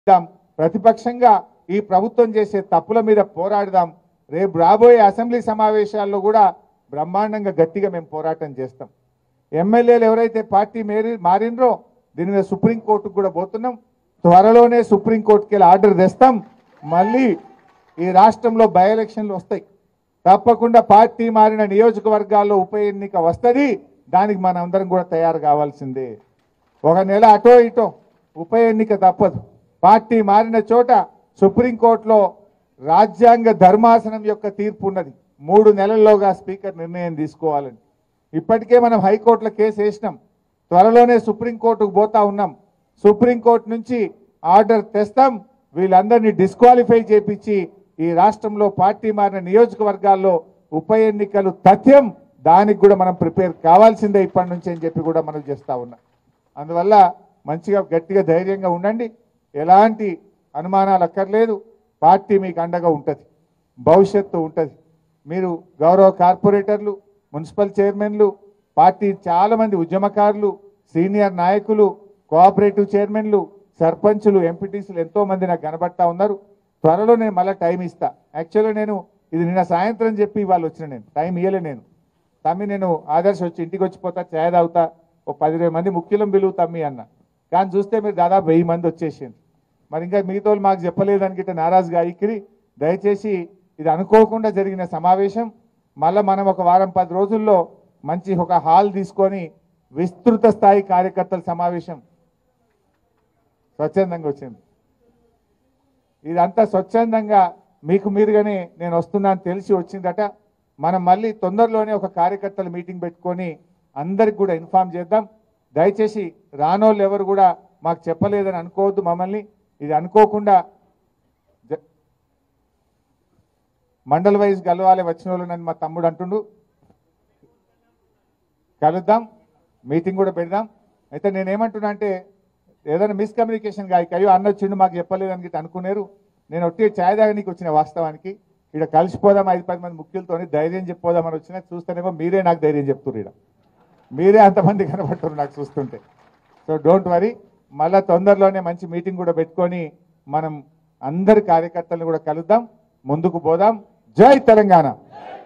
చేద్దాం ప్రతిపక్షంగా ఈ ప్రభుత్వం చేసే తప్పుల మీద పోరాడదాం రేపు రాబోయే అసెంబ్లీ సమావేశాల్లో కూడా బ్రహ్మాండంగా గట్టిగా మేము పోరాటం చేస్తాం ఎమ్మెల్యేలు ఎవరైతే పార్టీ మేరి మారినరో దీని మీద సుప్రీంకోర్టుకు కూడా పోతున్నాం త్వరలోనే సుప్రీంకోర్టుకి వెళ్ళి ఆర్డర్ తెస్తాం మళ్ళీ ఈ రాష్ట్రంలో బై ఎలక్షన్లు వస్తాయి తప్పకుండా పార్టీ మారిన నియోజకవర్గాల్లో ఉప ఎన్నిక వస్తుంది దానికి మనందరం కూడా తయారు కావాల్సిందే ఒక నెల అటో ఇటో ఉప ఎన్నిక తప్పదు పార్టీ మారిన చోట సుప్రీంకోర్టులో రాజ్యాంగ ధర్మాసనం యొక్క తీర్పు ఉన్నది మూడు నెలల్లోగా స్పీకర్ నిర్ణయం తీసుకోవాలని ఇప్పటికే మనం హైకోర్టులో కేసు వేసినాం త్వరలోనే సుప్రీంకోర్టుకు పోతా ఉన్నాం సుప్రీంకోర్టు నుంచి ఆర్డర్ తెస్తాం వీళ్ళందరినీ డిస్క్వాలిఫై చేపించి ఈ రాష్ట్రంలో పార్టీ మారిన నియోజకవర్గాల్లో ఉప ఎన్నికలు తథ్యం దానికి కూడా మనం ప్రిపేర్ కావాల్సిందే ఇప్పటి నుంచి అని చెప్పి కూడా మనం చేస్తా ఉన్నాం అందువల్ల మంచిగా గట్టిగా ధైర్యంగా ఉండండి ఎలాంటి అనుమానాలు అక్కర్లేదు పార్టీ మీకు అండగా ఉంటుంది భవిష్యత్తు ఉంటుంది మీరు గౌరవ కార్పొరేటర్లు మున్సిపల్ చైర్మన్లు పార్టీ చాలామంది ఉద్యమకారులు సీనియర్ నాయకులు కోఆపరేటివ్ చైర్మన్లు సర్పంచులు ఎంపీటీసీలు ఎంతో మంది నాకు కనబడతా ఉన్నారు త్వరలో నేను మళ్ళీ టైం ఇస్తా యాక్చువల్గా నేను ఇది నిన్న సాయంత్రం చెప్పి ఇవాళ వచ్చిన నేను టైం ఇయ్యలే నేను తమ్మి నేను ఆదర్శ వచ్చి ఇంటికి వచ్చిపోతా ఛాయ్ తాగుతా ఓ పది ఇరవై మంది ముఖ్యులం పిలువు తమ్మి అన్న కానీ చూస్తే మీరు దాదాపు వెయ్యి మంది వచ్చేసింది మరి ఇంకా మిగతా వాళ్ళు మాకు చెప్పలేదని గిట్ట నారాజుగా ఇక్కిరి దయచేసి ఇది అనుకోకుండా జరిగిన సమావేశం మళ్ళీ మనం ఒక వారం పది రోజుల్లో మంచి ఒక హాల్ తీసుకొని విస్తృత స్థాయి కార్యకర్తల సమావేశం స్వచ్ఛందంగా వచ్చింది ఇదంతా స్వచ్ఛందంగా మీకు మీరుగానే నేను వస్తున్నాను తెలిసి వచ్చిందట మనం మళ్ళీ తొందరలోనే ఒక కార్యకర్తల మీటింగ్ పెట్టుకొని అందరికి కూడా ఇన్ఫామ్ చేద్దాం దయచేసి రానోళ్ళు ఎవరు కూడా మాకు చెప్పలేదని అనుకోవద్దు మమ్మల్ని ఇది అనుకోకుండా జ- మండల్ వైజ్ కలవాలి వచ్చిన వాళ్ళు నన్ను మా తమ్ముడు అంటుండు కలుద్దాం మీటింగ్ కూడా పెడదాం అయితే నేనేమంటున్నా అంటే ఏదైనా మిస్కమ్యూనికేషన్ కాక అయ్యో అన్న వచ్చిండు మాకు చెప్పలేదని గిట్ట అనుకున్నారు నేను ఒట్టి ఛాయ్ తాగనీకి వచ్చిన వాస్తవానికి ఇక్కడ కలిసిపోదాం ఐదు పది మంది ముఖ్యులతో ధైర్యం చెప్పిపోదామని వచ్చినా చూస్తేనేమో మీరే నాకు ధైర్యం చెప్తున్నారు ఇక్కడ మీరే అంతమంది కనబడుతున్నారు నాకు చూస్తుంటే సో డోంట్ వరీ మళ్ళా తొందరలోనే మంచి మీటింగ్ కూడా పెట్టుకొని మనం అందరి కార్యకర్తలను కూడా కలుద్దాం ముందుకు పోదాం జై తెలంగాణ